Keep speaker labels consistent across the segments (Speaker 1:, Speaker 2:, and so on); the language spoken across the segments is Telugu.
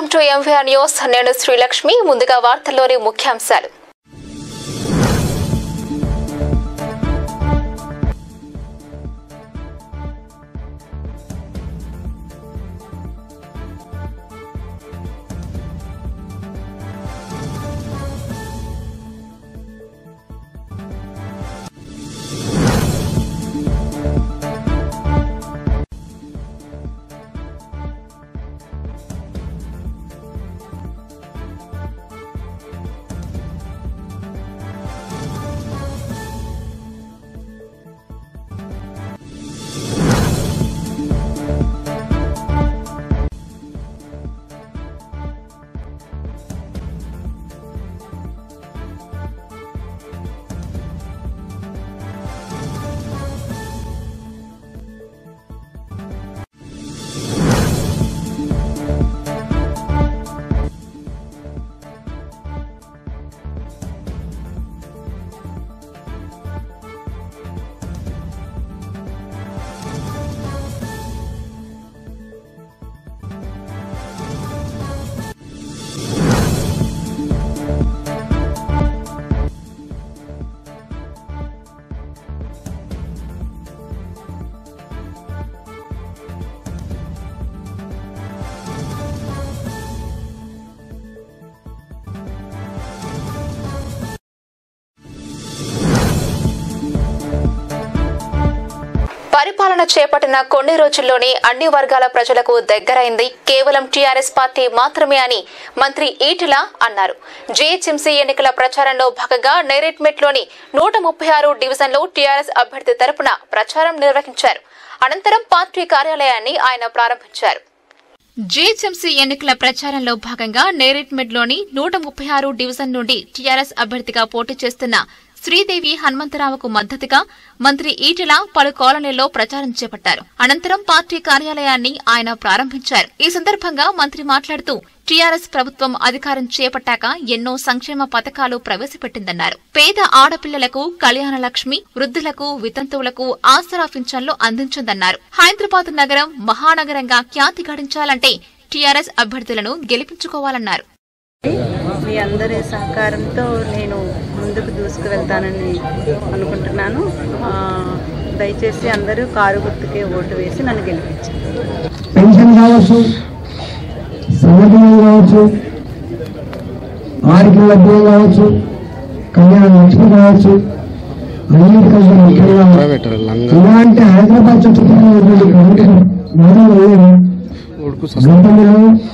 Speaker 1: టు ఎంవీఆర్ న్యూస్ నేను శ్రీలక్ష్మి ముందుగా వార్తల్లోని ముఖ్యాంశాలు పరిపాలన చేపట్టిన కొన్ని రోజుల్లోనే అన్ని వర్గాల ప్రజలకు దగ్గరైంది కేవలం టీఆర్ఎస్ పార్టీ మాత్రమే అని మంత్రి ఈటెల అన్నారు జీహెచ్ఎంసీ ఎన్నికల ప్రచారంలో భాగంగా నేరేట్మెట్లోని నూట ముప్పై ఆరు డివిజన్లో టీఆర్ఎస్ అభ్యర్థి తరపున ప్రచారం నిర్వహించారు అనంతరం పార్టీ కార్యాలయాన్ని ఆయన ప్రారంభించారు జీహెచ్ఎంసీ ఎన్నికల ప్రచారంలో భాగంగా నేరేట్మెడ్లోని నూట ముప్పై ఆరు డివిజన్ నుండి టీఆర్ఎస్ అభ్యర్థిగా పోటీ చేస్తున్న శ్రీదేవి హనుమంతరావుకు మద్దతుగా మంత్రి ఈటెల పలు కాలనీల్లో ప్రచారం చేపట్టారు అనంతరం పార్టీ కార్యాలయాన్ని ఆయన ప్రారంభించారు ఈ సందర్భంగా మంత్రి మాట్లాడుతూ టీఆర్ఎస్ ప్రభుత్వం అధికారం చేపట్టాక ఎన్నో సంక్షేమ పథకాలు ప్రవేశపెట్టిందన్నారు పేద ఆడపిల్లలకు కళ్యాణ లక్ష్మి వృద్ధులకు వితంతువులకు ఆసరా పింఛన్లు అందించిందన్నారు హైదరాబాద్ నగరం మహానగరంగా ఖ్యాతి గడించాలంటే టీఆర్ఎస్ అభ్యర్థులను గెలిపించుకోవాలన్నారు
Speaker 2: మీ అందరి సహకారంతో నేను ముందుకు దూసుకువెళ్తానని అనుకుంటున్నాను ఆ, దయచేసి అందరూ కారు గుర్తుకే ఓటు వేసి నన్ను గెలిపించారు
Speaker 3: పెన్షన్ కావచ్చు సంఘటనలు కావచ్చు ఆరోగ్య లభ్యం కావచ్చు కళ్యాణ లక్ష్మి కావచ్చు అన్నిటికంటే ముఖ్యంగా ఇలాంటి హైదరాబాద్ చుట్టుపక్కల ఉన్నటువంటి గవర్నమెంట్ మొదలు గతంలో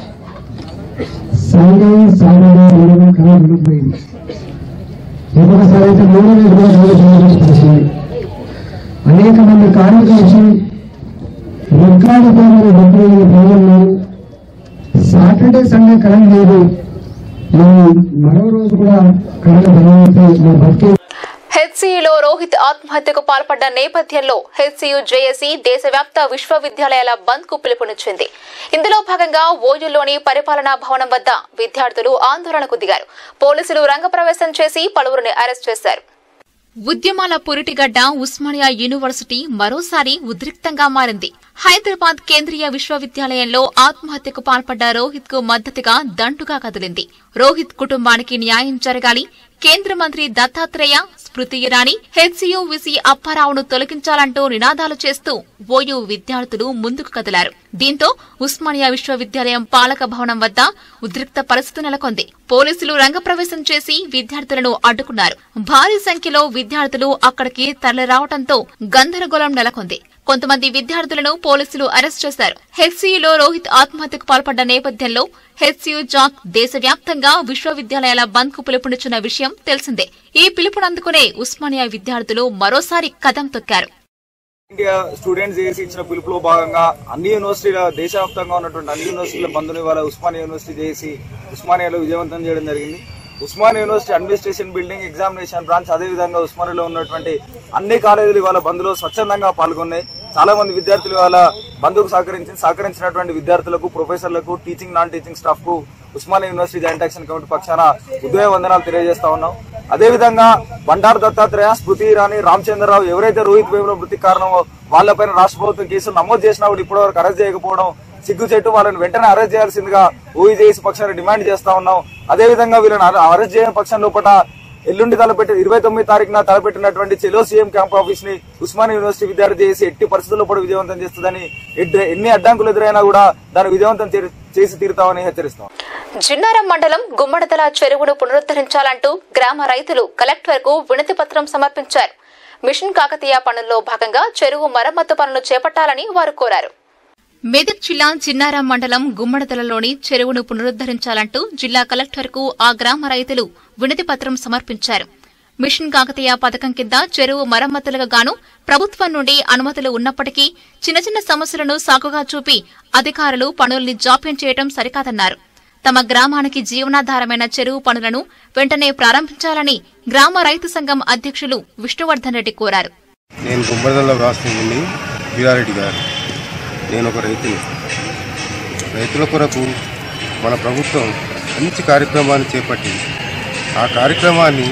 Speaker 3: సంఘం సామాన్య కళ ఉండిపోయింది ఒక్కొక్కసారి అయితే మూడు వేలు కూడా చదువుకోవాల్సిన పరిస్థితి అనేక మంది కార్మికులు వచ్చి రికార్డు పేరు డబ్బులు ప్రజలు సాటర్డే సండే కరెంట్ లేదు మేము మరో రోజు కూడా కరెంట్ బలమైతే మా బతికే
Speaker 1: హెచ్సియులో రోహిత్ ఆత్మహత్యకు పాల్పడ్డ నేపథ్యంలో హెచ్సియు జేఏసీ దేశవ్యాప్త విశ్వవిద్యాలయాల బంద్ కు పిలుపునిచ్చింది ఇందులో భాగంగా ఓయూలోని పరిపాలనా భవనం వద్ద విద్యార్థులు ఆందోళనకు దిగారు పోలీసులు రంగప్రవేశం చేసి పలువురిని అరెస్ట్ చేశారు ఉద్యమాల పురిటిగడ్డ ఉస్మానియా యూనివర్సిటీ మరోసారి ఉద్రిక్తంగా మారింది హైదరాబాద్ కేంద్రీయ విశ్వవిద్యాలయంలో ఆత్మహత్యకు పాల్పడ్డ రోహిత్ కు మద్దతుగా దండుగా కదిలింది రోహిత్ కుటుంబానికి న్యాయం జరగాలి కేంద్ర మంత్రి దత్తాత్రేయ స్మృతి ఇరానీ హెచ్సియు విసి అప్పారావును తొలగించాలంటూ నినాదాలు చేస్తూ ఓయూ విద్యార్థులు ముందుకు కదిలారు దీంతో ఉస్మానియా విశ్వవిద్యాలయం పాలక భవనం వద్ద ఉద్రిక్త పరిస్థితి నెలకొంది పోలీసులు రంగప్రవేశం చేసి విద్యార్థులను అడ్డుకున్నారు భారీ సంఖ్యలో విద్యార్థులు అక్కడికి తరలిరావడంతో గందరగోళం నెలకొంది కొంతమంది విద్యార్థులను పోలీసులు అరెస్ట్ చేశారు హెచ్సియులో రోహిత్ ఆత్మహత్యకు పాల్పడ్డ నేపథ్యంలో హెచ్సియు జాక్ దేశవ్యాప్తంగా విశ్వవిద్యాలయాల బంద్ కు పిలుపునిచ్చిన విషయం తెలిసిందే ఈ పిలుపునందుకునే ఉస్మానియా విద్యార్థులు మరోసారి కదం తొక్కారు
Speaker 4: ఇండియా స్టూడెంట్స్ చేసి ఇచ్చిన పిలుపులో భాగంగా అన్ని యూనివర్సిటీల దేశవ్యాప్తంగా ఉన్నటువంటి అన్ని యూనివర్సిటీల బంధుని ఇవాళ ఉస్మానియా యూనివర్సిటీ చేసి ఉస్మానియాలో విజయవంతం చేయడం జరిగింది Osmania university administration building examination branch అదేవిధంగా ఉస్మానియాలో ఉన్నటువంటి అన్ని కాలేజీలు ఇవాళ బంద్లో స్వచ్ఛందంగా పాల్గొన్నాయి చాలా మంది విద్యార్థులు ఇవాళ బంధుకు సహకరించి సహకరించినటువంటి విద్యార్థులకు ప్రొఫెసర్లకు టీచింగ్ నాన్ టీచింగ్ స్టాఫ్ కు Osmania university joint action committee పక్షాన ఉదయ వందనాలు తెలియజేస్తా ఉన్నాం అదేవిధంగా బండారు దత్తాత్రేయ స్మృతి ఇరానీ రామచంద్రరావు ఎవరైతే రోహిత్ వేముల మృతి కారణమో వాళ్ళపైన రాష్ట్ర ప్రభుత్వం కేసులు నమోదు చేసినా కూడా ఇప్పటివరకు అరెస్ట్ చేయకపోవడం సిగ్గు చెట్టు వాళ్ళని వెంటనే అరెస్ట్ చేయాల్సిందిగా ఓఈజేసీ పక్షాన్ని డిమాండ్ చేస్తా ఉన్నాం అదే విధంగా వీళ్ళని అర- అరెస్ట్ చేయని పక్షం లోపల ఎల్లుండి తలపెట్టి ఇరవై తొమ్మిది తారీఖున తలపెట్టినటువంటి చెలో సీఎం క్యాంప్ ఆఫీస్ ని ఉస్మాన్ యూనివర్సిటీ విద్యార్థి చేసి ఎట్టి పరిస్థితుల్లో కూడా విజయవంతం చేస్తుందని ఎడ్డ- ఎన్ని అడ్డంకులు ఎదురైనా కూడా దాన్ని విజయవంతం చేరి- చేసి తీరుతామని హెచ్చరిస్తాం
Speaker 1: జిన్నారం మండలం గుమ్మడదల చెరువును పునరుద్ధరించాలంటూ గ్రామ రైతులు కలెక్టర్ కు వినతి పత్రం సమర్పించారు మిషన్ కాకతీయ పనుల్లో భాగంగా చెరువు మరమ్మతు పనులు చేపట్టాలని వారు కోరారు మెదక్ జిల్లా చిన్నారం మండలం గుమ్మడదలలోని చెరువును పునరుద్దరించాలంటూ జిల్లా కలెక్టర్కు ఆ గ్రామ రైతులు వినతి పత్రం సమర్పించారు మిషన్ కాకతీయ పథకం కింద చెరువు మరమ్మతులకు గాను ప్రభుత్వం నుండి అనుమతులు ఉన్నప్పటికీ చిన్న చిన్న సమస్యలను సాకుగా చూపి అధికారులు పనుల్ని జాప్యం చేయడం సరికాదన్నారు తమ గ్రామానికి జీవనాధారమైన చెరువు పనులను వెంటనే ప్రారంభించాలని గ్రామ రైతు సంఘం అధ్యక్షులు విష్ణువర్ధన్ రెడ్డి కోరారు
Speaker 5: నేను గుమ్మడిదల్లో రాస్తుంది వీరారెడ్డి గారు నేను ఒక రైతుని రైతుల కొరకు మన ప్రభుత్వం మంచి కార్యక్రమాన్ని చేపట్టి ఆ కార్యక్రమాన్ని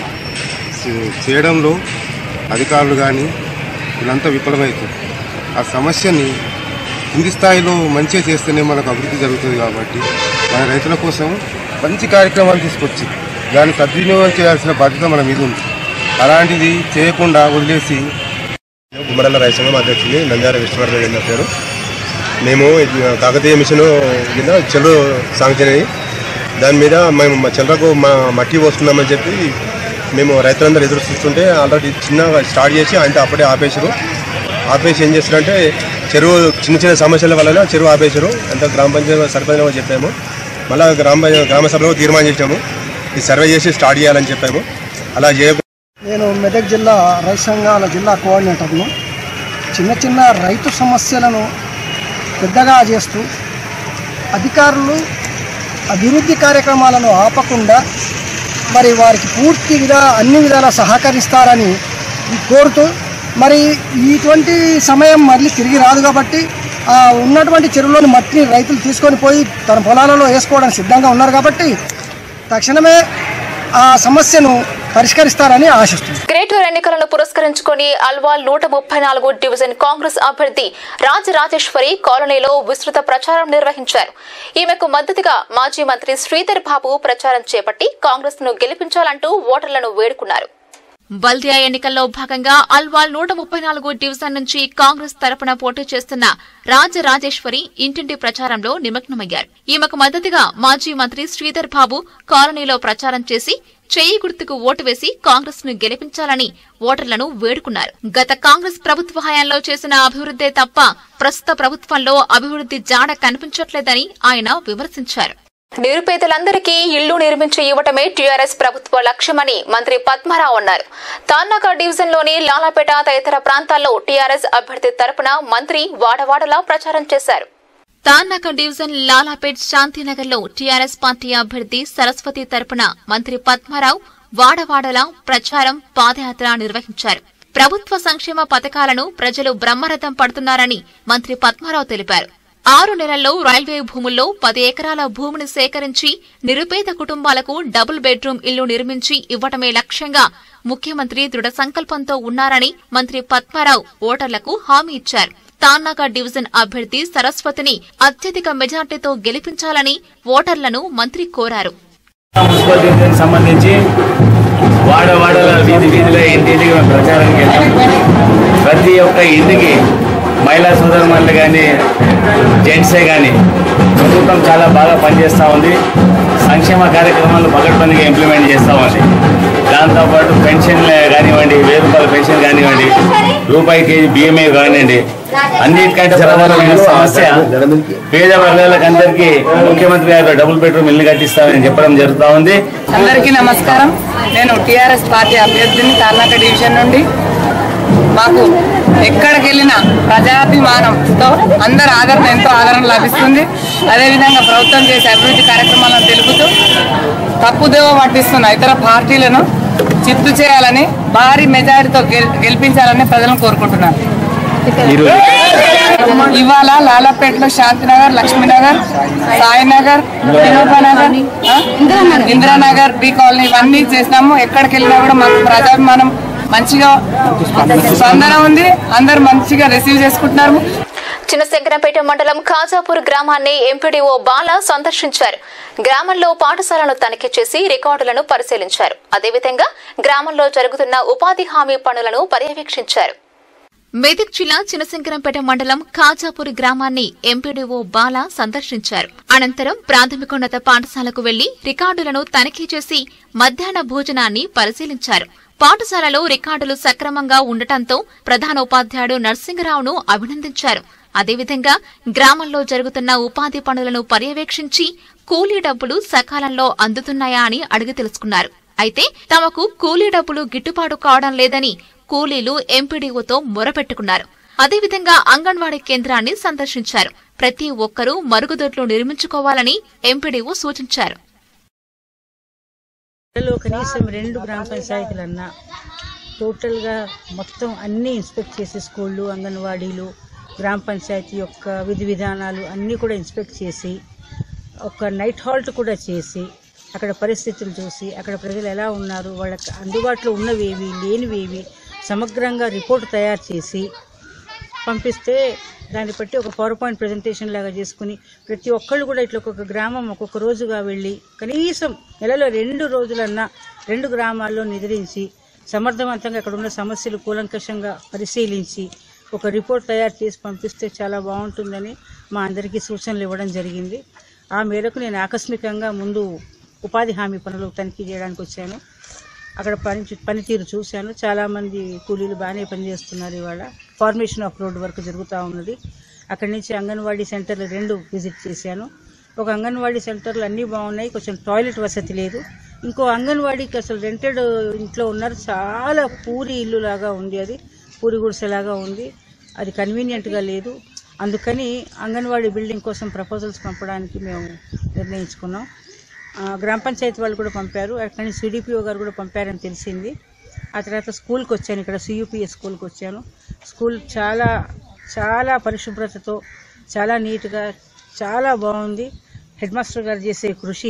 Speaker 5: చే- చేయడంలో అధికారులు కానీ వీళ్ళంతా విఫలమవుతుంది ఆ సమస్యని కింది స్థాయిలో మంచిగా చేస్తేనే మనకు అభివృద్ధి జరుగుతుంది కాబట్టి మన రైతుల కోసం మంచి కార్యక్రమాలు తీసుకొచ్చి దాన్ని సద్వినియోగం చేయాల్సిన బాధ్యత మన మీద ఉంది అలాంటిది చేయకుండా వదిలేసి
Speaker 6: గుమ్మడల రైతాంగం అధ్యక్షుని నంద్యాల విశ్వవర్ధన్ రెడ్డి నా పేరు మేము ఇది కాకతీయ మిషన్ కింద చెల్లు శాంక్షన్ అయ్యి దాని మీద మేము మా చెల్లరకు మా మట్టి పోస్తున్నామని చెప్పి మేము రైతులందరూ ఎదురు చూస్తుంటే ఆల్రెడీ చిన్నగా స్టార్ట్ చేసి అంటే అప్పుడే ఆపేసారు ఆపేసి ఏం చేస్తారంటే చెరువు చిన్న చిన్న సమస్యల వలన చెరువు ఆపేశారు అంత గ్రామ పంచాయతీ సర్పంచ్ చెప్పాము మళ్ళీ గ్రామ పంచాయతీ గ్రామ సభలో తీర్మానం చేసినాము ఈ సర్వే చేసి స్టార్ట్ చేయాలని చెప్పాము అలా చేయ
Speaker 7: నేను మెదక్ జిల్లా రైతు సంఘాల జిల్లా కోఆర్డినేటర్ను చిన్న చిన్న రైతు సమస్యలను పెద్దగా చేస్తూ అధికారులు అభివృద్ధి కార్యక్రమాలను ఆపకుండా మరి వారికి పూర్తి విధా అన్ని విధాలా సహకరిస్తారని కోరుతూ మరి ఇటువంటి సమయం మళ్ళీ తిరిగి రాదు కాబట్టి ఆ ఉన్నటువంటి చెరువులోని మట్టిని రైతులు తీసుకొని పోయి తన పొలాలలో వేసుకోవడానికి సిద్ధంగా ఉన్నారు కాబట్టి తక్షణమే ఆ సమస్యను పరిష్కరిస్తారని ఆశిస్తున్నాను
Speaker 1: గ్రేటర్ ఎన్నికలను పురస్కరించుకుని అల్వాల్ నూట ముప్పై నాలుగు డివిజన్ కాంగ్రెస్ అభ్యర్థి రాజరాజేశ్వరి కాలనీలో విస్తృత ప్రచారం నిర్వహించారు ఈమెకు మద్దతుగా మాజీ మంత్రి శ్రీధర్ బాబు ప్రచారం చేపట్టి కాంగ్రెస్ ను గెలిపించాలంటూ ఓటర్లను వేడుకున్నారు బల్దియా ఎన్నికల్లో భాగంగా అల్వాల్ నూట ముప్పై నాలుగు డివిజన్ నుంచి కాంగ్రెస్ తరపున పోటీ చేస్తున్న రాజరాజేశ్వరి ఇంటింటి ప్రచారంలో నిమగ్నమయ్యారు ఈమెకు మద్దతుగా మాజీ మంత్రి శ్రీధర్ బాబు కాలనీలో ప్రచారం చేసి చేయి గుర్తుకు ఓటు వేసి కాంగ్రెస్ ను గెలిపించాలని ఓటర్లను వేడుకున్నారు గత కాంగ్రెస్ ప్రభుత్వ హయాంలో చేసిన అభివృద్దే తప్ప ప్రస్తుత ప్రభుత్వంలో అభివృద్ది జాడ కనిపించట్లేదని ఆయన విమర్శించారు నిరుపేదలందరికీ ఇళ్లు నిర్మించి ఇవ్వటమే టీఆర్ఎస్ ప్రభుత్వ లక్ష్యమని మంత్రి పద్మారావు అన్నారు తాన్నాక డివిజన్లోని లాలాపేట తదితర ప్రాంతాల్లో టీఆర్ఎస్ అభ్యర్థి తరపున మంత్రి వాడవాడలా ప్రచారం చేశారు తాన్నాక డివిజన్ లాలాపేట్ శాంతినగర్లో టీఆర్ఎస్ పార్టీ అభ్యర్థి సరస్వతి తరపున మంత్రి పద్మారావు వాడవాడలా ప్రచారం పాదయాత్ర నిర్వహించారు ప్రభుత్వ సంక్షేమ పథకాలను ప్రజలు బ్రహ్మరథం పడుతున్నారని మంత్రి పద్మారావు తెలిపారు ఆరు నెలల్లో రైల్వే భూముల్లో పది ఎకరాల భూమిని సేకరించి నిరుపేద కుటుంబాలకు డబుల్ బెడ్రూమ్ ఇల్లు నిర్మించి ఇవ్వటమే లక్ష్యంగా ముఖ్యమంత్రి దృఢ సంకల్పంతో ఉన్నారని మంత్రి పద్మారావు ఓటర్లకు హామీ ఇచ్చారు తాన్నాక డివిజన్ అభ్యర్థి సరస్వతిని అత్యధిక మెజార్టీతో గెలిపించాలని ఓటర్లను మంత్రి కోరారు
Speaker 8: మున్సిపల్ డివిజన్ సంబంధించి వాడ వాడల వీధి వీధిలో ఇంటింటికి మేము ప్రచారానికి వెళ్తాం ప్రతి ఒక్క ఇంటికి మహిళా సోదరుమణులు కానీ జెంట్సే కానీ ప్రభుత్వం చాలా బాగా పనిచేస్తూ ఉంది సంక్షేమ కార్యక్రమాలు పకడ్బందీగా ఇంప్లిమెంట్ చేస్తూ ఉంది దాంతోపాటు పెన్షన్లు కానివ్వండి వెయ్యి రూపాయల పెన్షన్ కానివ్వండి రూపాయి కేజీ బియ్యమే కానివ్వండి అన్నిటికంటే ప్రధానమైన సమస్య పేద వర్గాలకు అందరికీ ముఖ్యమంత్రి గారు డబుల్ బెడ్రూమ్ ఇల్లు కట్టిస్తామని చెప్పడం జరుగుతూ ఉంది
Speaker 9: అందరికీ నమస్కారం నేను టీఆర్ఎస్ పార్టీ అభ్యర్థిని తార్నాక డివిజన్ నుండి మాకు ఎక్కడికి వెళ్ళినా ప్రజాభిమానంతో అందరి ఆదరణ ఎంతో ఆదరణ లభిస్తుంది అదేవిధంగా ప్రభుత్వం చేసే అభివృద్ధి కార్యక్రమాలను తెలుపుతూ తప్పుదేవ పట్టిస్తున్న ఇతర పార్టీలను చిత్తు చేయాలని భారీ మెజారిటీతో గెల్- గెలిపించాలని ప్రజలను కోరుకుంటున్నాను ఇవాళ లాలాపేటలో శాంతినగర్ లక్ష్మీనగర్ సాయినగర్ వినోదనగర్ ఆ? ఇందిరానగర్ బి కాలనీ ఇవన్నీ చేసినాము ఎక్కడికి వెళ్ళినా కూడా మాకు ప్రజాభిమానం మంచిగా స్పందన ఉంది అందరు మంచిగా రిసీవ్ చేసుకుంటున్నారు
Speaker 1: చిన్నశంకరంపేట మండలం ఖాజాపూర్ గ్రామాన్ని ఎంపీడీఓ బాల సందర్శించారు గ్రామంలో పాఠశాలను తనిఖీ చేసి రికార్డులను పరిశీలించారు అదేవిధంగా గ్రామంలో జరుగుతున్న ఉపాధి హామీ పనులను పర్యవేక్షించారు మెదక్ జిల్లా చినశంకరంపేట మండలం ఖాజాపూర్ గ్రామాన్ని ఎంపీడీఓ బాల సందర్శించారు అనంతరం ప్రాథమికోన్నత పాఠశాలకు వెళ్లి రికార్డులను తనిఖీ చేసి మధ్యాహ్న భోజనాన్ని పరిశీలించారు పాఠశాలలో రికార్డులు సక్రమంగా ఉండటంతో ప్రధానోపాధ్యాయుడు నరసింగరావును అభినందించారు అదేవిధంగా గ్రామంలో జరుగుతున్న ఉపాధి పనులను పర్యవేక్షించి కూలీ డబ్బులు సకాలంలో అందుతున్నాయా అని అడిగి తెలుసుకున్నారు అయితే తమకు కూలీ డబ్బులు గిట్టుబాటు కావడం లేదని కూలీలు ఎంపీడీఓతో మొరపెట్టుకున్నారు అదేవిధంగా అంగన్వాడీ కేంద్రాన్ని సందర్శించారు ప్రతి ఒక్కరూ మరుగుదొడ్లు నిర్మించుకోవాలని ఎంపీడీఓ సూచించారు
Speaker 10: లో కనీసం రెండు గ్రామ పంచాయతీలన్నా టోటల్గా మొత్తం అన్నీ ఇన్స్పెక్ట్ చేసి స్కూళ్ళు అంగన్వాడీలు గ్రామ పంచాయతీ యొక్క విధి విధానాలు అన్నీ కూడా ఇన్స్పెక్ట్ చేసి ఒక నైట్ హాల్ట్ కూడా చేసి అక్కడ పరిస్థితులు చూసి అక్కడ ప్రజలు ఎలా ఉన్నారు వాళ్ళకి అందుబాటులో ఉన్నవేవి లేనివేవి సమగ్రంగా రిపోర్ట్ తయారు చేసి పంపిస్తే దాన్ని బట్టి ఒక పవర్ పాయింట్ ప్రజెంటేషన్ లాగా చేసుకుని ప్రతి ఒక్కళ్ళు కూడా ఇట్లా ఒక్కొక్క గ్రామం ఒక్కొక్క రోజుగా వెళ్ళి కనీసం నెలలో రెండు రోజులన్నా రెండు గ్రామాల్లో నిద్రించి సమర్థవంతంగా అక్కడ ఉన్న సమస్యలు కూలంకషంగా పరిశీలించి ఒక రిపోర్ట్ తయారు చేసి పంపిస్తే చాలా బాగుంటుందని మా అందరికీ సూచనలు ఇవ్వడం జరిగింది ఆ మేరకు నేను ఆకస్మికంగా ముందు ఉపాధి హామీ పనులు తనిఖీ చేయడానికి వచ్చాను అక్కడ పని పనితీరు చూశాను చాలామంది కూలీలు బాగానే పనిచేస్తున్నారు ఇవాళ ఫార్మేషన్ ఆఫ్ రోడ్ వర్క్ జరుగుతూ ఉన్నది అక్కడి నుంచి అంగన్వాడీ సెంటర్లు రెండు విజిట్ చేశాను ఒక అంగన్వాడీ సెంటర్లు అన్నీ బాగున్నాయి కొంచెం టాయిలెట్ వసతి లేదు ఇంకో అంగన్వాడీకి అసలు రెంటెడ్ ఇంట్లో ఉన్నారు చాలా పూరి ఇల్లు లాగా ఉంది అది పూరి గుడిసెలాగా ఉంది అది కన్వీనియంట్గా లేదు అందుకని అంగన్వాడీ బిల్డింగ్ కోసం ప్రపోజల్స్ పంపడానికి మేము నిర్ణయించుకున్నాం ఆ, గ్రామ పంచాయతీ వాళ్ళు కూడా పంపారు అక్కడి నుంచి సిడిపిఓ గారు కూడా పంపారని తెలిసింది ఆ తర్వాత స్కూల్కి వచ్చాను ఇక్కడ సియూపిఎస్ స్కూల్కి వచ్చాను స్కూల్ చాలా చాలా పరిశుభ్రతతో చాలా నీట్గా చాలా బాగుంది హెడ్ మాస్టర్ గారు చేసే కృషి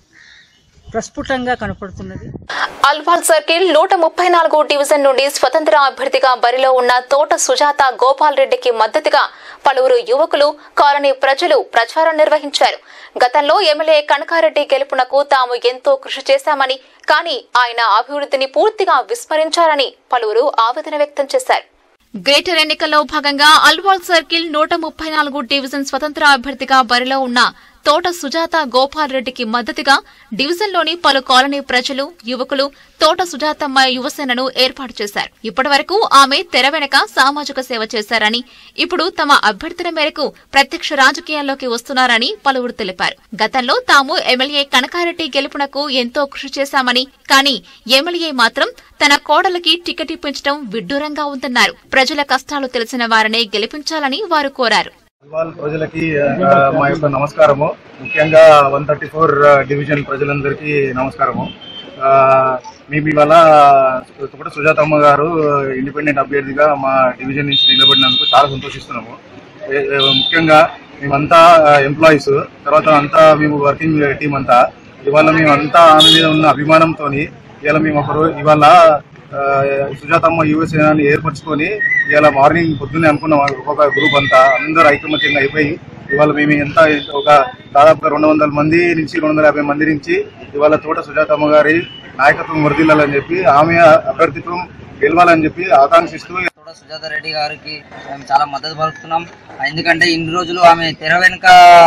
Speaker 10: ప్రస్ఫుటంగా కనపడుతున్నది
Speaker 1: అల్వాల్ సర్కిల్ నూట ముప్పై నాలుగు డివిజన్ నుండి స్వతంత్ర అభ్యర్థిగా బరిలో ఉన్న తోట సుజాత గోపాల్ రెడ్డికి మద్దతుగా పలువురు యువకులు కాలనీ ప్రజలు ప్రచారం నిర్వహించారు గతంలో ఎమ్మెల్యే కనకారెడ్డి గెలుపునకు తాము ఎంతో కృషి చేశామని కానీ ఆయన అభివృద్ధిని పూర్తిగా విస్మరించారని పలువురు ఆవేదన వ్యక్తం చేశారు గ్రేటర్ ఎన్నికల్లో భాగంగా అల్వాల్ సర్కిల్ నూట ముప్పై నాలుగు డివిజన్ స్వతంత్ర అభ్యర్థిగా బరిలో ఉన్న తోట సుజాత గోపాల్ రెడ్డికి మద్దతుగా డివిజన్లోని పలు కాలనీ ప్రజలు యువకులు తోట సుజాతమ్మ యువసేనను ఏర్పాటు చేశారు ఇప్పటివరకు ఆమె తెర వెనక సామాజిక సేవ చేశారని ఇప్పుడు తమ అభ్యర్థన మేరకు ప్రత్యక్ష రాజకీయాల్లోకి వస్తున్నారని పలువురు తెలిపారు గతంలో తాము ఎమ్మెల్యే కనకారెడ్డి గెలుపునకు ఎంతో కృషి చేశామని కానీ ఎమ్మెల్యే మాత్రం తన కోడలకి టికెట్ ఇప్పించడం విడ్డూరంగా ఉందన్నారు ప్రజల కష్టాలు తెలిసిన వారినే గెలిపించాలని వారు కోరారు
Speaker 11: వాళ్ళ ప్రజలకి ఆ, మా యొక్క నమస్కారము ముఖ్యంగా వన్ థర్టీ ఫోర్ డివిజన్ ప్రజలందరికీ నమస్కారము ఆ, మేము ఇవాళ తోట సుజాతమ్మ గారు ఇండిపెండెంట్ అభ్యర్థిగా మా డివిజన్ నుంచి నిలబడినందుకు చాలా సంతోషిస్తున్నాము ఏ- ఏ- ముఖ్యంగా మేమంతా ఎంప్లాయీస్ తర్వాత అంతా మేము వర్కింగ్ టీం అంతా ఇవాళ మేమంతా ఆమె మీద ఉన్న అభిమానంతో ఇవాళ మేము ఒక రోజు ఇవాళ ఆ, సుజాతమ్మ యువసేనాన్ని ఏర్పరచుకొని ఇవాళ మార్నింగ్ పొద్దున్నే అనుకున్నాం ఒక్కొక్క గ్రూప్ అంతా అందరూ ఐకమత్యంగా అయిపోయి ఇవాళ మేము ఎంత ఒక దాదాపుగా రెండు వందల మంది నుంచి రెండు వందల యాభై మంది నుంచి ఇవాళ తోట సుజాతమ్మ గారి నాయకత్వం వర్దిల్లాలని చెప్పి ఆమె అభ్యర్థిత్వం గెలవాలని చెప్పి ఆకాంక్షిస్తూ
Speaker 12: తోట సుజాత రెడ్డి గారికి మేము చాలా మద్దతు పలుకుతున్నాం ఎందుకంటే ఇన్ని రోజులు ఆమె తెర వెనుక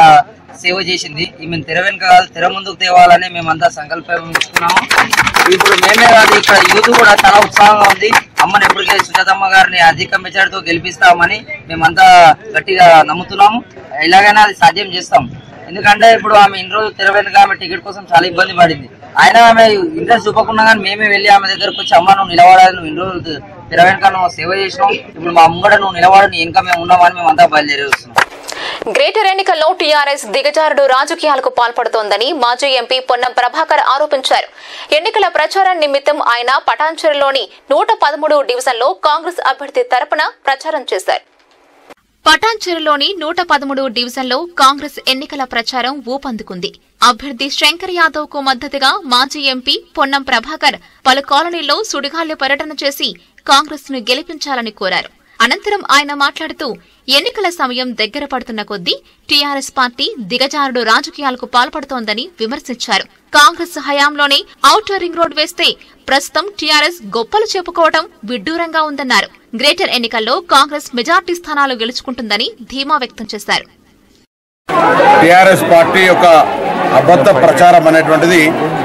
Speaker 12: సేవ చేసింది ఈమె తెర వెనుక కాదు తెర ముందుకు తేవాలని మేమంతా సంకల్పం ఇస్తున్నాము ఇప్పుడు మేమే కాదు ఇక్కడ యూత్ కూడా చాలా ఉత్సాహంగా ఉంది అమ్మని ఎప్పటికే సుజాతమ్మ గారిని అధిక మెజార్టీతో గెలిపిస్తామని మేమంతా గట్టిగా నమ్ముతున్నాము ఎలాగైనా అది సాధ్యం చేస్తాం ఎందుకంటే ఇప్పుడు ఆమె ఇన్ని రోజులు తెర వెనుక ఆమె టికెట్ కోసం చాలా ఇబ్బంది పడింది అయినా ఆమె ఇంట్రెస్ట్ చూపకుండా కానీ మేమే వెళ్ళి ఆమె దగ్గరకు వచ్చి అమ్మ నువ్వు నిలబడాలి నువ్వు ఇన్ని రోజులు తెర వెనుక నువ్వు సేవ చేసినావు ఇప్పుడు మా అమ్మగడ నువ్వు నిలబడి నీ వెనుక మేము ఉన్నామని మేము అంతా బయలుదేరి వస్తున్నాం
Speaker 1: గ్రేటర్ ఎన్నికల్లో టీఆర్ఎస్ దిగజారుడు రాజకీయాలకు పాల్పడుతోందని మాజీ ఎంపీ పొన్నం ప్రభాకర్ ఆరోపించారు ఎన్నికల ప్రచారం నిమిత్తం ఆయన పటాన్చెరులోని నూట పదమూడు డివిజన్లో కాంగ్రెస్ అభ్యర్థి తరపున ప్రచారం చేశారు పటాన్చెరులోని నూట పదమూడు డివిజన్లో కాంగ్రెస్ ఎన్నికల ప్రచారం ఊపందుకుంది అభ్యర్థి శంకర్ యాదవ్ కు మద్దతుగా మాజీ ఎంపీ పొన్నం ప్రభాకర్ పలు కాలనీల్లో సుడిగాలి పర్యటన చేసి కాంగ్రెస్ ను గెలిపించాలని కోరారు అనంతరం ఆయన మాట్లాడుతూ ఎన్నికల సమయం దగ్గర పడుతున్న కొద్దీ టీఆర్ఎస్ పార్టీ దిగజారుడు రాజకీయాలకు పాల్పడుతోందని విమర్శించారు కాంగ్రెస్ హయాంలోనే ఔటర్ రింగ్ రోడ్ వేస్తే ప్రస్తుతం టీఆర్ఎస్ గొప్పలు చెప్పుకోవడం విడ్డూరంగా ఉందన్నారు గ్రేటర్ ఎన్నికల్లో కాంగ్రెస్ మెజార్టీ స్థానాలు గెలుచుకుంటుందని ధీమా వ్యక్తం చేశారు
Speaker 13: టిఆర్ఎస్ పార్టీ యొక్క అబద్ధ ప్రచారం అనేటువంటిది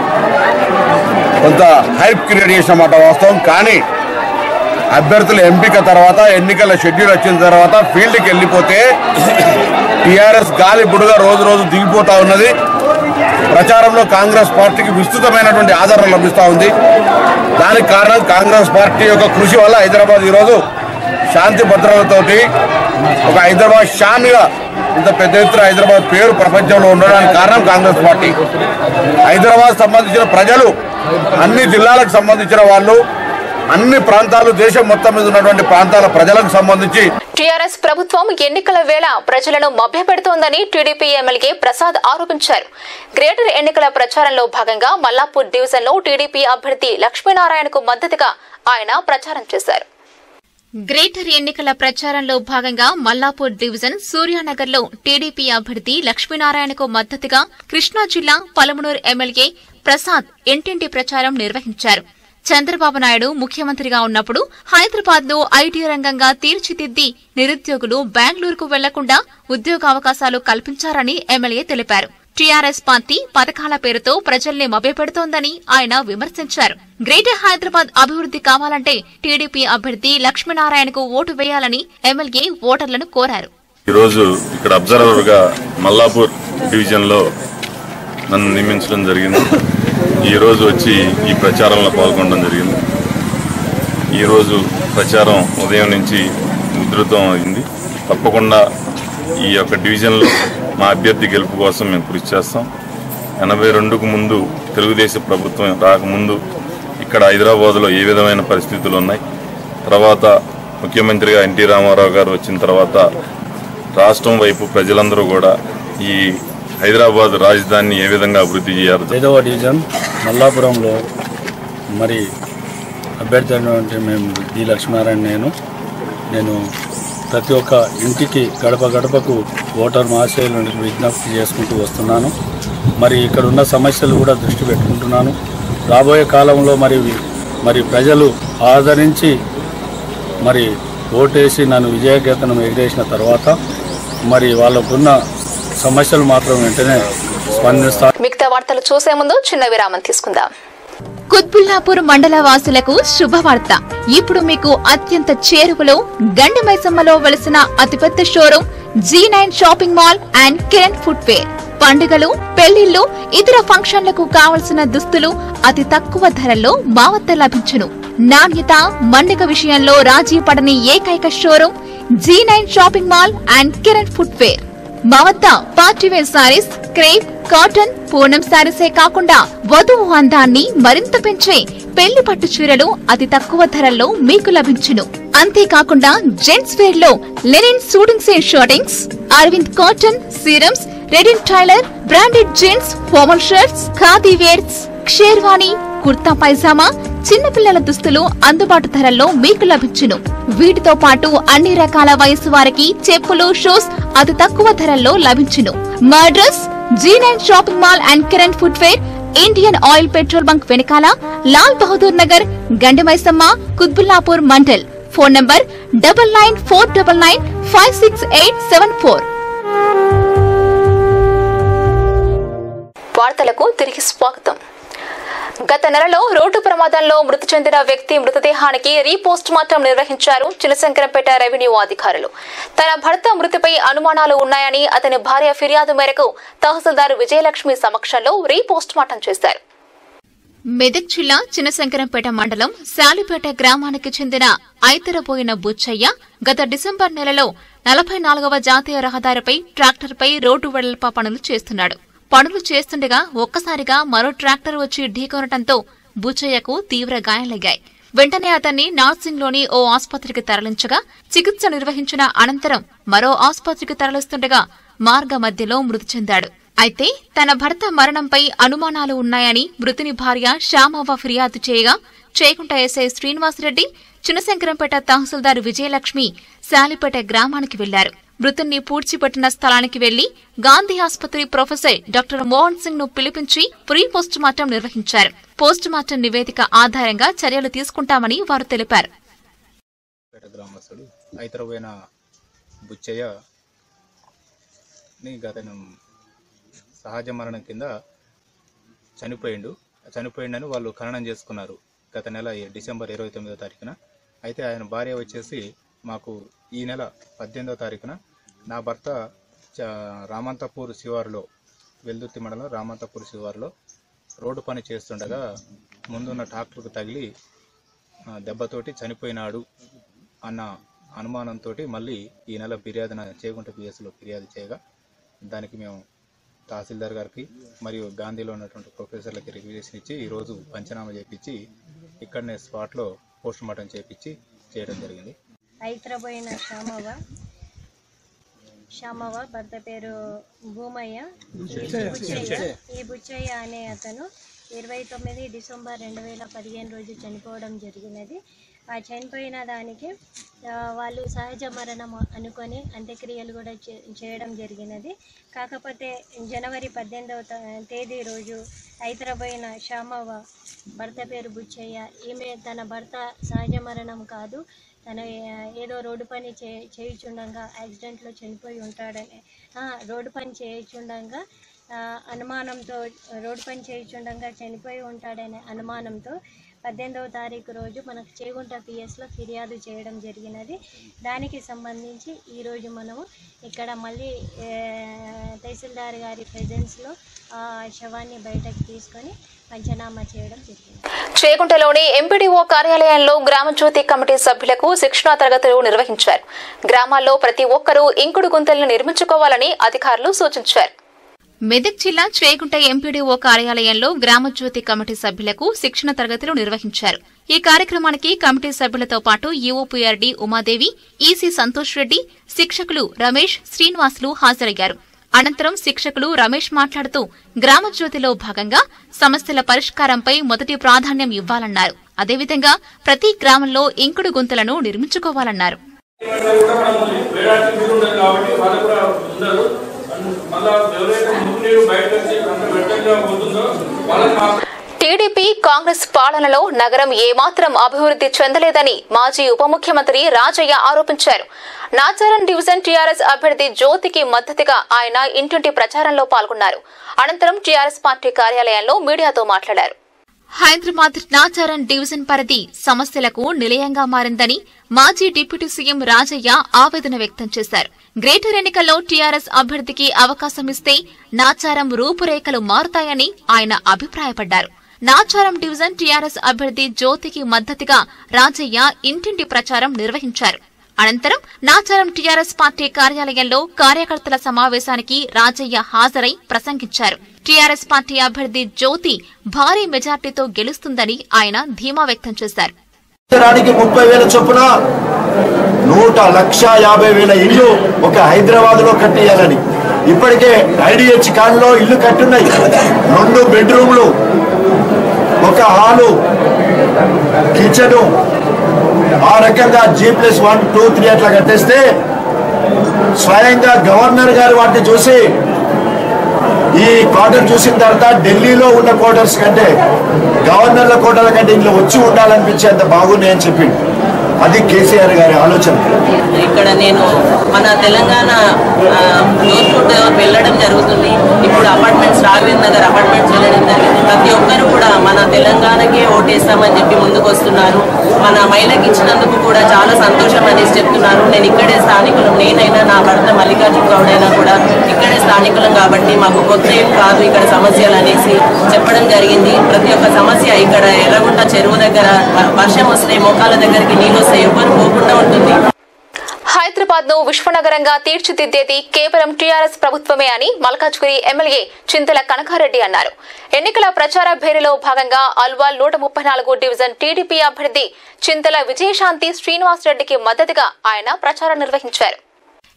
Speaker 13: కొంత హైప్ క్రియేట్ చేసిన మాట వాస్తవం కానీ అభ్యర్థుల ఎంపిక తర్వాత ఎన్నికల షెడ్యూల్ వచ్చిన తర్వాత ఫీల్డ్కి వెళ్ళిపోతే టిఆర్ఎస్ గాలి బుడుగా రోజు రోజు దిగిపోతా ఉన్నది ప్రచారంలో కాంగ్రెస్ పార్టీకి విస్తృతమైనటువంటి ఆదరణ లభిస్తూ ఉంది దానికి కారణం కాంగ్రెస్ పార్టీ యొక్క కృషి వల్ల హైదరాబాద్ ఈరోజు శాంతి భద్రతలతోటి ఒక హైదరాబాద్ షాన్గా ఇంత పెద్ద ఎత్తున హైదరాబాద్ పేరు ప్రపంచంలో ఉండడానికి కారణం కాంగ్రెస్ పార్టీ హైదరాబాద్ సంబంధించిన ప్రజలు అన్ని జిల్లాలకు సంబంధించిన వాళ్ళు అన్ని ప్రాంతాలు దేశం మొత్తం మీద ఉన్నటువంటి ప్రాంతాల ప్రజలకు సంబంధించి
Speaker 1: టీఆర్ఎస్ ప్రభుత్వం ఎన్నికల వేళ ప్రజలను మభ్యపెడుతోందని టీడీపీ ఎమ్మెల్యే ప్రసాద్ ఆరోపించారు గ్రేటర్ ఎన్నికల ప్రచారంలో భాగంగా మల్లాపూర్ డివిజన్లో టీడీపీ అభ్యర్థి లక్ష్మీనారాయణకు మద్దతుగా ఆయన ప్రచారం చేశారు గ్రేటర్ ఎన్నికల ప్రచారంలో భాగంగా మల్లాపూర్ డివిజన్ సూర్యానగర్లో టీడీపీ అభ్యర్థి లక్ష్మీనారాయణకు మద్దతుగా కృష్ణా జిల్లా పలమనూరు ఎమ్మెల్యే ప్రసాద్ ఇంటింటి ప్రచారం నిర్వహించారు చంద్రబాబు నాయుడు ముఖ్యమంత్రిగా ఉన్నప్పుడు హైదరాబాద్ లో ఐటీ రంగంగా తీర్చిదిద్ది నిరుద్యోగులు బెంగళూరుకు వెళ్లకుండా ఉద్యోగావకాశాలు కల్పించారని ఎమ్మెల్యే తెలిపారు టీఆర్ఎస్ పార్టీ పథకాల పేరుతో ప్రజల్ని మభ్యపెడుతోందని ఆయన విమర్శించారు గ్రేటర్ హైదరాబాద్ అభివృద్ది కావాలంటే టీడీపీ అభ్యర్థి లక్ష్మీనారాయణకు ఓటు వేయాలని ఎమ్మెల్యే ఓటర్లను కోరారు
Speaker 14: ఈరోజు ఇక్కడ అబ్జర్వర్గా మల్లాపూర్ డివిజన్లో నన్ను నియమించడం జరిగింది ఈరోజు వచ్చి ఈ ప్రచారంలో పాల్గొనడం జరిగింది ఈరోజు ప్రచారం ఉదయం నుంచి ఉధృతం అయింది తప్పకుండా ఈ యొక్క డివిజన్లో మా అభ్యర్థి గెలుపు కోసం మేము కృషి చేస్తాం ఎనభై రెండుకు ముందు తెలుగుదేశం ప్రభుత్వం రాకముందు ఇక్కడ హైదరాబాద్లో ఏ విధమైన పరిస్థితులు ఉన్నాయి తర్వాత ముఖ్యమంత్రిగా ఎన్టీ రామారావు గారు వచ్చిన తర్వాత రాష్ట్రం వైపు ప్రజలందరూ కూడా ఈ హైదరాబాద్ రాజధానిని ఏ విధంగా అభివృద్ధి చేయాలి
Speaker 15: ఐదవ డివిజన్ మల్లాపురంలో మరి అభ్యర్థి అయినటువంటి మేము డి లక్ష్మీనారాయణ నేను నేను ప్రతి ఒక్క ఇంటికి గడప గడపకు ఓటర్ మహాశయులను విజ్ఞప్తి చేసుకుంటూ వస్తున్నాను మరి ఇక్కడ ఉన్న సమస్యలు కూడా దృష్టి పెట్టుకుంటున్నాను రాబోయే కాలంలో మరి మరి ప్రజలు ఆదరించి మరి ఓటేసి నన్ను విజయకేతనం ఎగిరేసిన తర్వాత మరి వాళ్ళకున్న సమస్యలు మాత్రం వెంటనే స్పందిస్తారు
Speaker 1: మిగతా వార్తలు చూసే ముందు చిన్న విరామం తీసుకుందాం కుత్బుల్లాపూర్ మండల వాసులకు శుభవార్త ఇప్పుడు మీకు అత్యంత చేరువలో గండిమైసమ్మలో వెలిసిన అతిపెద్ద showroom G nine shopping mall and Kiran footwear పండుగలు పెళ్లిళ్లు ఇతర ఫంక్షన్లకు కావలసిన దుస్తులు అతి తక్కువ ధరల్లో మా వద్ద లభించును నాణ్యత మన్నిక విషయంలో రాజీ పడని ఏకైక showroom G nine shopping mall and Kiran footwear మా వద్ద partywear saris crepe cotton Poonam సారీసే కాకుండా వధువు అందాన్ని మరింత పెంచే పెళ్లి పట్టు చీరలు అతి తక్కువ ధరల్లో మీకు లభించును అంతేకాకుండా జెంట్స్ వేర్ లో linen suitings and shirtings Arvind cotton Siyaram's Reid Taylor branded jeans formal shirts khadi wears sherwani kurta pyjama చిన్నపిల్లల దుస్తులు అందుబాటు ధరల్లో మీకు లభించును వీటితో పాటు అన్ని రకాల వయసు వారికి చెప్పులు షూస్ అతి తక్కువ ధరల్లో లభించును మా address G nine shopping mall and Kiran footwear Indian Oil petrol bunk వెనకాల Lal Bahadur Nagar Gandamaisamma Qutbullapur mandal phone number double nine four double nine five six eight seven four వార్తలకు తిరిగి స్వాగతం గత నెలలో రోడ్డు ప్రమాదంలో మృతి చెందిన వ్యక్తి మృతదేహానికి రీపోస్ట్ మార్టం నిర్వహించారు చినశంకరంపేట రెవెన్యూ అధికారులు తన భర్త మృతిపై అనుమానాలు ఉన్నాయని అతని భార్య ఫిర్యాదు మేరకు తహసీల్దార్ విజయలక్ష్మి సమక్షంలో రీపోస్ట్ మార్టం చేశారు మెదక్ జిల్లా చినశంకరంపేట మండలం శాలిపేట గ్రామానికి చెందిన ఐతరబోయిన బుచ్చయ్య గత డిసెంబర్ నెలలో నలభై నాలుగవ జాతీయ రహదారిపై ట్రాక్టర్పై రోడ్డు వెడల్ప పనులు చేస్తున్నాడు పనులు చేస్తుండగా ఒక్కసారిగా మరో ట్రాక్టర్ వచ్చి ఢీకొనటంతో బుచ్చయ్యకు తీవ్ర గాయాలయ్యాయి వెంటనే అతన్ని నార్సింగ్లోని ఓ ఆసుపత్రికి తరలించగా చికిత్స నిర్వహించిన అనంతరం మరో ఆసుపత్రికి తరలిస్తుండగా మార్గ మధ్యలో మృతి చెందాడు అయితే తన భర్త మరణంపై అనుమానాలు ఉన్నాయని మృతుని భార్య శ్యామవ్వ ఫిర్యాదు చేయగా చేకుంట ఎస్ఐ శ్రీనివాసరెడ్డి చిన్నశంకరంపేట తహసీల్దార్ విజయలక్ష్మి శాలిపేట గ్రామానికి వెళ్లారు మృతుణ్ణి పూడ్చిపెట్టిన స్థలానికి వెళ్లి గాంధీ ఆసుపత్రి ప్రొఫెసర్ డాక్టర్ మోహన్ సింగ్ ను పిలిపించి ప్రీ పోస్టుమార్టం నిర్వహించారు పోస్టుమార్టం నివేదిక ఆధారంగా చర్యలు తీసుకుంటామని వారు తెలిపారు
Speaker 16: పేట గ్రామస్తుడు అయితరపోయిన బుచ్చయ్య ని గత సహజ మరణం కింద చనిపోయిండు చనిపోయిండని వాళ్ళు ఖననం చేసుకున్నారు గత నెల డిసెంబర్ ఇరవై తొమ్మిదో తారీఖున అయితే ఆయన భార్య వచ్చేసి మాకు ఈ నెల పద్దెనిమిదో తారీఖున నా భర్త చ- రామంతపూర్ శివారులో వెల్దుర్తి మండలం రామంతపూర్ శివారులో రోడ్డు పని చేస్తుండగా ముందున్న ట్రాక్టర్కు తగిలి ఆ, దెబ్బతోటి చనిపోయినాడు అన్న అనుమానంతో మళ్ళీ ఈ నెల ఫిర్యాదున చేగుంట పిఎస్లో ఫిర్యాదు చేయగా దానికి మేము తహసీల్దార్ గారికి మరియు గాంధీలో ఉన్నటువంటి ప్రొఫెసర్లకి రివ్యూషన్ ఇచ్చి ఈరోజు పంచనామా చేపించి ఇక్కడనే స్పాట్లో పోస్ట్ మార్టం చేపించి చేయడం జరిగింది
Speaker 17: హైదరాబాద్ శ్యామవ శ్యామవ భర్త పేరు భూమయ్య ఈ బుచ్చయ్య ఈ బుచ్చయ్య అనే అతను ఇరవై తొమ్మిది డిసెంబర్ రెండు వేల పదిహేను రోజు చనిపోవడం జరిగినది ఆ చనిపోయిన దానికి ఆ, వాళ్ళు సహజ మరణం అనుకొని అంత్యక్రియలు కూడా చే- చేయడం జరిగినది కాకపోతే జనవరి పద్దెనిమిదవ త- తేదీ రోజు హైదరాబాద్ శ్యామవ భర్త పేరు బుచ్చయ్య ఈమె తన భర్త సహజ మరణం కాదు తను ఏ- ఏదో రోడ్డు పని చే చేయుచుండగా యాక్సిడెంట్లో చనిపోయి ఉంటాడని ఆ, రోడ్డు పని చేయుచుండగా ఆ, అనుమానంతో రోడ్డు పని చేయుచుండగా చనిపోయి ఉంటాడనే అనుమానంతో పద్దెనిమిదవ తారీఖు రోజు మనకు చేగుంట పిఎస్లో ఫిర్యాదు చేయడం జరిగినది దానికి సంబంధించి ఈరోజు మనము ఇక్కడ మళ్ళీ ఏ, తహసీల్దార్ గారి ప్రెజెన్స్లో ఆ శవాన్ని బయటకు తీసుకొని పంచనామా చేయడం జరిగింది
Speaker 1: చేగుంటలోని ఎంపీడీఓ కార్యాలయంలో గ్రామ జ్యోతి కమిటీ సభ్యులకు శిక్షణా తరగతులు నిర్వహించారు గ్రామాల్లో ప్రతి ఒక్కరూ ఇంకుడు గుంతలను నిర్మించుకోవాలని అధికారులు సూచించారు మెదక్ జిల్లా చేగుంట ఎంపీడీఓ కార్యాలయంలో గ్రామజ్యోతి కమిటీ సభ్యులకు శిక్షణ తరగతులు నిర్వహించారు ఈ కార్యక్రమానికి కమిటీ సభ్యులతో పాటు యూఓపీఆర్డీ ఉమాదేవి ఈసీ సంతోష్ రెడ్డి శిక్షకులు రమేష్ శ్రీనివాసులు హాజరయ్యారు అనంతరం శిక్షకులు రమేష్ మాట్లాడుతూ గ్రామజ్యోతిలో భాగంగా సమస్యల పరిష్కారంపై మొదటి ప్రాధాన్యం ఇవ్వాలన్నారు అదేవిధంగా ప్రతి గ్రామంలో ఇంకుడు గుంతలను నిర్మించుకోవాలన్నారు
Speaker 18: వేడాటి మీరు ఉండదు కాబట్టి వాళ్ళకు కూడా ఉండదు మళ్ళా ఎవరైతే ముక్కునీరు బయటకు వచ్చి అంత వ్యర్థంగా పోతుందో వాళ్ళకి మాత్రం
Speaker 1: టీడీపీ కాంగ్రెస్ పాలనలో నగరం ఏమాత్రం అభివృద్ది చెందలేదని మాజీ ఉప ముఖ్యమంత్రి రాజయ్య ఆరోపించారు నాచారం డివిజన్ టీఆర్ఎస్ అభ్యర్థి జ్యోతికి మద్దతుగా ఆయన ఇంటింటి ప్రచారంలో పాల్గొన్నారు అనంతరం టీఆర్ఎస్ పార్టీ కార్యాలయంలో మీడియాతో మాట్లాడారు హైదరాబాద్ నాచారం డివిజన్ పరిధి సమస్యలకు నిలయంగా మారిందని మాజీ డిప్యూటీ సీఎం రాజయ్య ఆవేదన వ్యక్తం చేశారు గ్రేటర్ ఎన్నికల్లో టీఆర్ఎస్ అభ్యర్థికి అవకాశం ఇస్తే నాచారం రూపురేఖలు మారుతాయని ఆయన అభిప్రాయపడ్డారు నాచారం డివిజన్ టీఆర్ఎస్ అభ్యర్థి జ్యోతికి మద్దతుగా రాజయ్య ఇంటింటి ప్రచారం నిర్వహించారు అనంతరం నాచారం టీఆర్ఎస్ పార్టీ కార్యాలయంలో కార్యకర్తల సమావేశానికి రాజయ్య హాజరై ప్రసంగించారు టీఆర్ఎస్ పార్టీ అభ్యర్థి జ్యోతి భారీ మెజార్టీతో గెలుస్తుందని ఆయన ధీమా వ్యక్తం చేశారు
Speaker 19: రానికి ముప్పై వేల చొప్పున నూట లక్ష యాభై వేల ఇల్లు ఒక హైదరాబాద్ లో కట్టేయాలని ఇప్పటికే ఐడిహెచ్ కాలంలో ఇల్లు కట్టున్నాయి రెండు బెడ్రూమ్లు ఒక హాలు కిచెను ఆ రకంగా G plus one two three అట్లా కట్టేస్తే స్వయంగా గవర్నర్ గారు వాటిని చూసి ఈ క్వార్టర్ చూసిన తర్వాత ఢిల్లీలో ఉన్న క్వార్టర్స్ కంటే గవర్నర్ల కోటల కంటే ఇంట్లో వచ్చి ఉండాలనిపించేంత బాగున్నాయని చెప్పిండు అది కేసీఆర్ గారి ఆలోచన
Speaker 20: ఇక్కడ నేను మన తెలంగాణ ఆ, డోర్ టు డోర్ వెళ్ళడం జరుగుతుంది ఇప్పుడు అపార్ట్మెంట్స్ రాఘవేంద్ర నగర్ అపార్ట్మెంట్స్ వెళ్ళడం జరిగింది ప్రతి ఒక్కరు కూడా మన తెలంగాణకే ఓటేస్తామని చెప్పి ముందుకు వస్తున్నారు మన మహిళకి ఇచ్చినందుకు కూడా చాలా సంతోషం అనేసి చెప్తున్నారు నేను ఇక్కడే స్థానికులం నేనైనా నా భర్త మల్లికార్జున గౌడ్ అయినా కూడా ఇక్కడే స్థానికులం కాబట్టి మాకు కొత్త ఏం కాదు ఇక్కడ సమస్యలు అనేసి చెప్పడం జరిగింది ప్రతి ఒక్క సమస్య ఇక్కడ ఎర్రగుంట చెరువు దగ్గర వ- వర్షం వస్తే మోకాల దగ్గరికి నీళ్ళు వస్తే ఎవ్వరు పోకుండా ఉంటుంది
Speaker 1: హైదరాబాద్ ను విశ్వనగరంగా తీర్చిదిద్దేది కేవలం టీఆర్ఎస్ ప్రభుత్వమే అని మల్కాజ్గిరి ఎమ్మెల్యే చింతల కనకారెడ్డి అన్నారు ఎన్నికల ప్రచార భేరీలో భాగంగా అల్వాల్ నూట ముప్పై నాలుగు డివిజన్ టీడీపీ అభ్యర్థి చింతల విజయశాంతి శ్రీనివాసరెడ్డికి మద్దతుగా ఆయన ప్రచారం నిర్వహించారు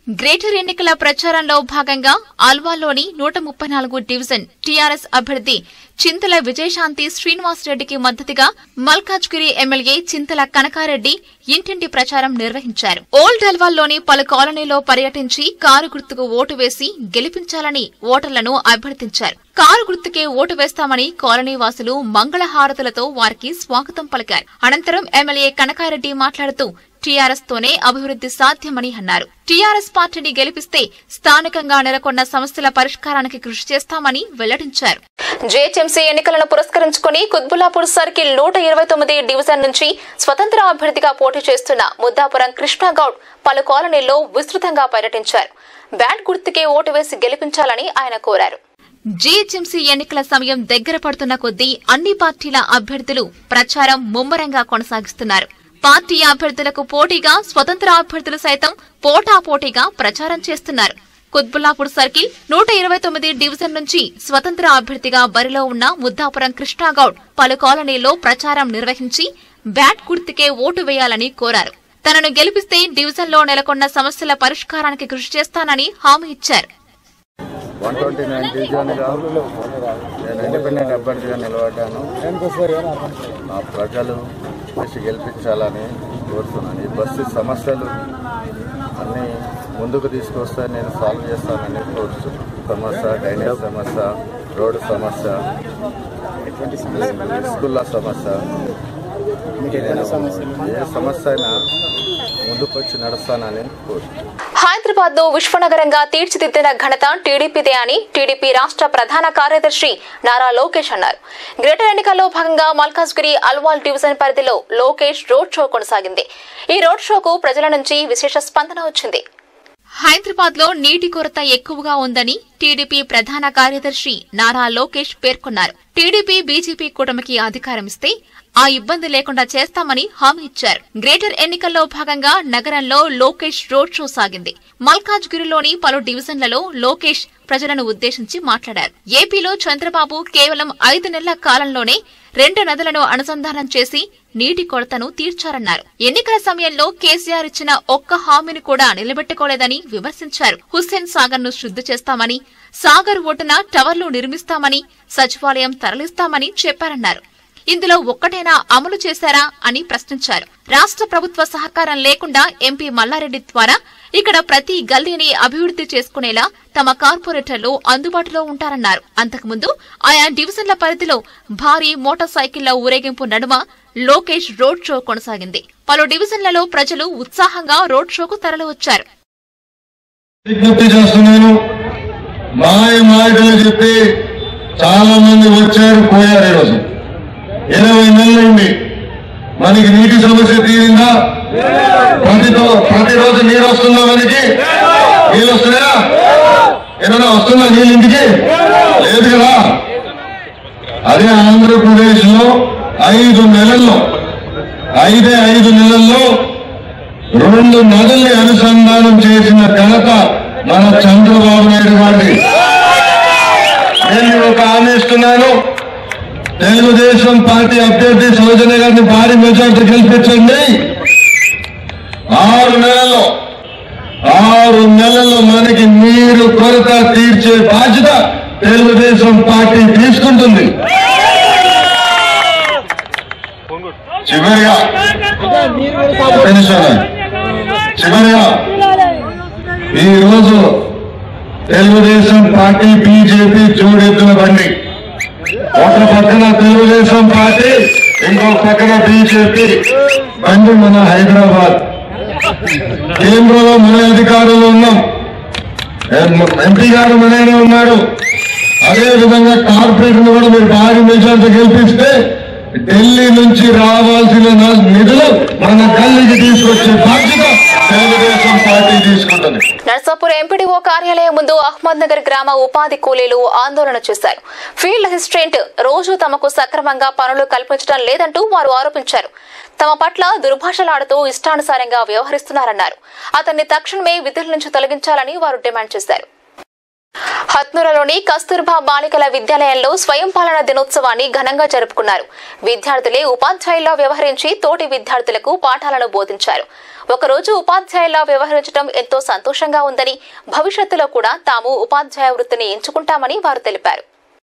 Speaker 1: గ్రేటర్ ఎన్నికల ప్రచారంలో భాగంగా అల్వాలోని నూట ముప్పై నాలుగు డివిజన్ టీఆర్ఎస్ అభ్యర్థి చింతల విజయశాంతి శ్రీనివాసరెడ్డికి మద్దతుగా మల్కాజ్గిరి ఎమ్మెల్యే చింతల కనకారెడ్డి ఇంటింటి ప్రచారం నిర్వహించారు ఓల్డ్ అల్వాల్లోని పలు కాలనీలో పర్యటించి కారు గుర్తుకు ఓటు వేసి గెలిపించాలని ఓటర్లను అభ్యర్థించారు కారు గుర్తుకే ఓటు వేస్తామని కాలనీ వాసులు మంగళహారతులతో వారికి స్వాగతం పలికారు అనంతరం ఎమ్మెల్యే కనకారెడ్డి మాట్లాడుతూ టీఆర్ఎస్ తోనే అభివృద్ది సాధ్యమని అన్నారు టీఆర్ఎస్ పార్టీని గెలిపిస్తే స్థానికంగా నెలకొన్న సమస్యల పరిష్కారానికి కృషి చేస్తామని వెల్లడించారు జేహెచ్ఎంసీ ఎన్నికలను పురస్కరించుకుని కుత్బుల్లాపూర్ సర్కిల్ నూట ఇరవై తొమ్మిది డివిజన్ నుంచి స్వతంత్ర అభ్యర్థిగా పోటీ చేస్తున్న ముద్దాపురం కృష్ణగౌడ్ పలు కాలనీల్లో విస్తృతంగా పర్యటించారు బ్యాట్ గుర్తుకే ఓటు వేసి గెలిపించాలని ఆయన కోరారు జీహెచ్ఎంసీ ఎన్నికల సమయం దగ్గర పడుతున్న కొద్దీ అన్ని పార్టీల అభ్యర్థులు ప్రచారం ముమ్మరంగా కొనసాగిస్తున్నారు పార్టీ అభ్యర్థులకు పోటీగా స్వతంత్ర అభ్యర్థులు సైతం పోటాపోటీగా ప్రచారం చేస్తున్నారు కుత్బుల్లాపూర్ సర్కిల్ నూట ఇరవై తొమ్మిది డివిజన్ నుంచి స్వతంత్ర అభ్యర్థిగా బరిలో ఉన్న ముద్దాపురం కృష్ణాగౌడ్ పలు కాలనీల్లో ప్రచారం నిర్వహించి బ్యాట్ గుర్తుకే ఓటు వేయాలని కోరారు తనను గెలిపిస్తే డివిజన్లో నెలకొన్న సమస్యల పరిష్కారానికి కృషి చేస్తానని హామీ ఇచ్చారు
Speaker 21: వన్ ట్వంటీ నైన్ డివిజన్గా నేను ఇండిపెండెంట్ అభ్యర్థిగా నిలబడ్డాను మా ప్రజలు కృషి గెలిపించాలని కోరుతున్నాను ఈ బస్సు సమస్యలు అన్నీ ముందుకు తీసుకొస్తే నేను సాల్వ్ చేస్తానని కోరుతున్నాను సమస్య డ్రైనేజ్ సమస్య రోడ్డు సమస్య స్కూళ్ళ సమస్య నేను ఏ సమస్య అయినా ముందుకు వచ్చి నడుస్తానని కోరుతున్నాను
Speaker 1: హైదరాబాద్ ను విశ్వనగరంగా తీర్చిదిద్దిన ఘనత టీడీపీదే అని టీడీపీ రాష్ట్ర ప్రధాన కార్యదర్శి నారా లోకేష్ అన్నారు గ్రేటర్ ఎన్నికల్లో భాగంగా మల్కాజ్గిరి అల్వాల్ డివిజన్ పరిధిలో లోకేష్ రోడ్ షో కొనసాగింది ఈ రోడ్ షోకు ప్రజల నుంచి విశేష స్పందన వచ్చింది హైదరాబాద్ లో నీటి కొరత ఎక్కువగా ఉందని టీడీపీ ప్రధాన కార్యదర్శి నారా లోకేష్ పేర్కొన్నారు టీడీపీ బీజేపీ కూటమికి అధికారమిస్తే ఆ ఇబ్బంది లేకుండా చేస్తామని హామీ ఇచ్చారు గ్రేటర్ ఎన్నికల్లో భాగంగా నగరంలో లోకేష్ రోడ్ షో సాగింది మల్కాజ్గిరిలోని పలు డివిజన్లలో లోకేష్ ప్రజలను ఉద్దేశించి మాట్లాడారు ఏపీలో చంద్రబాబు కేవలం ఐదు నెలల కాలంలోనే రెండు నదులను అనుసంధానం చేసి నీటి కొరతను తీర్చారన్నారు ఎన్నికల సమయంలో కేసీఆర్ ఇచ్చిన ఒక్క హామీని కూడా నిలబెట్టుకోలేదని విమర్శించారు హుస్సేన్ సాగర్ ను శుద్ధి చేస్తామని సాగర్ ఒడ్డున టవర్లు నిర్మిస్తామని సచివాలయం తరలిస్తామని చెప్పారన్నారు ఇందులో ఒక్కటైనా అమలు చేశారా అని ప్రశ్నించారు రాష్ట్ర ప్రభుత్వ సహకారం లేకుండా ఎంపీ మల్లారెడ్డి ద్వారా ఇక్కడ ప్రతి గల్లీని అభివృద్ది చేసుకునేలా తమ కార్పొరేటర్లు అందుబాటులో ఉంటారన్నారు అంతకుముందు ఆయా డివిజన్ల పరిధిలో భారీ మోటార్ సైకిళ్ల ఊరేగింపు నడుమ లోకేష్ రోడ్ షో కొనసాగింది పలు డివిజన్లలో ప్రజలు ఉత్సాహంగా రోడ్ షోకు తరలివచ్చారు
Speaker 22: విజ్ఞప్తి చేస్తున్నాను మాయ మాటలు చెప్పి చాలా మంది వచ్చారు పోయారు ఈరోజు ఇరవై నెలలైంది మనకి నీటి సమస్య తీరిందా ప్రతితో ప్రతిరోజు నీరు వస్తుందా మనకి నీళ్ళు వస్తున్నాయా ఏమైనా వస్తుందా నీళ్ళు ఇంటికి లేదు కదా అదే ఆంధ్రప్రదేశ్ లో ఐదు నెలల్లో ఐదే ఐదు నెలల్లో రెండు నదుల్ని అనుసంధానం చేసిన ఘనత మన చంద్రబాబు నాయుడు గారిది నేను ఒక హామీ ఇస్తున్నాను తెలుగుదేశం పార్టీ అభ్యర్థి సౌజన్య గారిని భారీ మెజార్టీ గెలిపించండి ఆరు నెలల్లో ఆరు నెలల్లో మనకి నీరు కొరత తీర్చే బాధ్యత తెలుగుదేశం పార్టీ తీసుకుంటుంది చివరిగా ఒక్క నిమిషం. చివరిగా ఈ రోజు తెలుగుదేశం పార్టీ బీజేపీ జోడెత్తుల బండి ఒక పక్కన తెలుగుదేశం పార్టీ ఇంకో పక్కన బీజేపీ బండి మన హైదరాబాద్ కేంద్రంలో మన అధికారులు ఉన్నాం ఎంపీ గారు మననే ఉన్నాడు అదే విధంగా కార్పొరేటర్ కూడా మీరు భారీ మెజార్టీ గెలిపిస్తే ఢిల్లీ నుంచి రావాల్సిన నా- నిధులు మన గల్లీకి తీసుకొచ్చే బాధ్యత తెలుగుదేశం పార్టీ తీసుకుంటుంది
Speaker 1: నర్సాపూర్ ఎంపీడీఓ కార్యాలయం ముందు అహ్మద్ నగర్ గ్రామ ఉపాధి కూలీలు ఆందోళన చేశారు ఫీల్డ్ అసిస్టెంట్ రోజు తమకు సక్రమంగా పనులు కల్పించడం లేదంటూ వారు ఆరోపించారు తమ పట్ల దుర్భాషలాడుతూ ఇష్టానుసారంగా వ్యవహరిస్తున్నారన్నారు అతన్ని తక్షణమే విధుల నుంచి తొలగించాలని వారు డిమాండ్ చేశారు హత్నూరలోని కస్తూర్బా బాలికల విద్యాలయంలో స్వయం పాలన దినోత్సవాన్ని ఘనంగా జరుపుకున్నారు విద్యార్థులే ఉపాధ్యాయుల్లో వ్యవహరించి తోటి విద్యార్థులకు పాఠాలను బోధించారు ఒకరోజు ఉపాధ్యాయుల్లో వ్యవహరించడం ఎంతో సంతోషంగా ఉందని భవిష్యత్తులో కూడా తాము ఉపాధ్యాయ వృత్తిని ఎంచుకుంటామని వారు తెలిపారు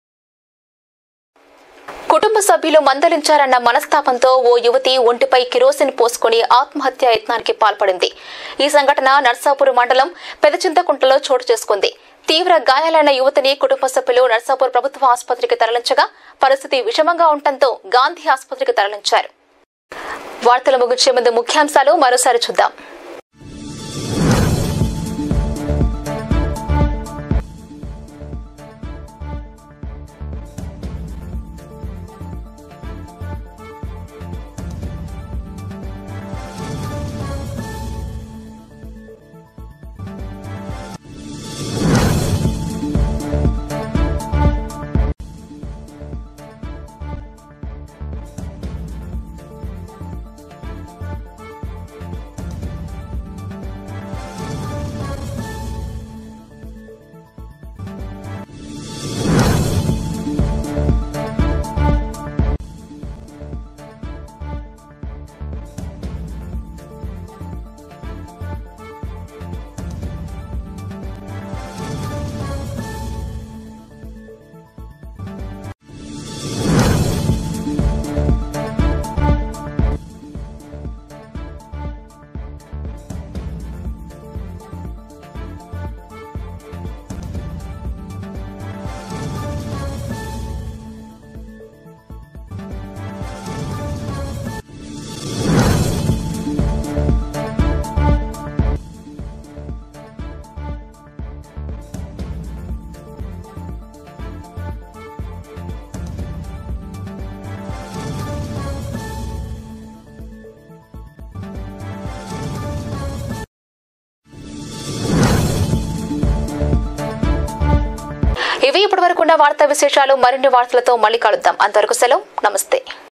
Speaker 1: కుటుంబ సభ్యులు మందలించారన్న మనస్తాపంతో ఓ యువతి ఒంటిపై కిరోసిన్ పోసుకుని ఆత్మహత్యా యత్నానికి పాల్పడింది ఈ సంఘటన నర్సాపూర్ మండలం పెదచింతకుంటలో చోటు చేసుకుంది తీవ్ర గాయాలైన యువతిని కుటుంబ సభ్యులు నర్సాపూర్ ప్రభుత్వ ఆసుపత్రికి తరలించగా పరిస్థితి విషమంగా ఉండటంతో గాంధీ ఆసుపత్రికి తరలించారు వార్తలు ముగించే ముందు ముఖ్యాంశాలు మరోసారి చూద్దాం ఇవి ఇప్పటివరకున్న వార్తా విశేషాలు మరిన్ని వార్తలతో మళ్ళీ కలుద్దాం అంతవరకు సెలవు నమస్తే